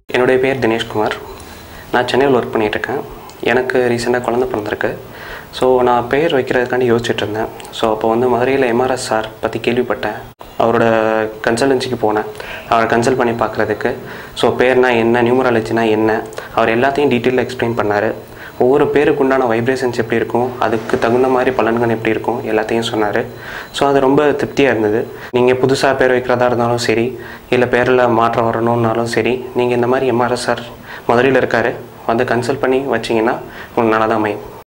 என்னுடைய பேர் தினேஷ்குமார் நான் சென்னையில் ஒர்க் பண்ணிகிட்ருக்கேன் எனக்கு ரீசெண்டாக குழந்த பிறந்திருக்கு ஸோ நான் பேர் வைக்கிறதுக்காண்டி யோசிச்சுட்டு இருந்தேன் ஸோ அப்போ வந்து மதுரையில் எம்ஆர்எஸ் சார் பற்றி கேள்விப்பட்டேன் அவரோட கன்சல்டன்சிக்கு போனேன் அவரை கன்சல்ட் பண்ணி பார்க்குறதுக்கு ஸோ பேர்னா என்ன நியூமராலஜினா என்ன அவர் எல்லாத்தையும் டீட்டெயிலாக எக்ஸ்பிளைன் பண்ணார் ஒவ்வொரு பேருக்கு உண்டான வைப்ரேஷன்ஸ் எப்படி இருக்கும் அதுக்கு தகுந்த மாதிரி பலன்கள் எப்படி இருக்கும் எல்லாத்தையும் சொன்னார் ஸோ அது ரொம்ப திருப்தியாக இருந்தது நீங்கள் புதுசாக பேர் வைக்கிறதா இருந்தாலும் சரி இல்லை பேரில் மாற்றம் வரணுன்னாலும் சரி நீங்கள் இந்த மாதிரி எம்ஆர்எஸ் சார் மதுரையில் இருக்கார் வந்து கன்சல்ட் பண்ணி வச்சிங்கன்னா உங்களுக்கு நல்லா தான் அமையும்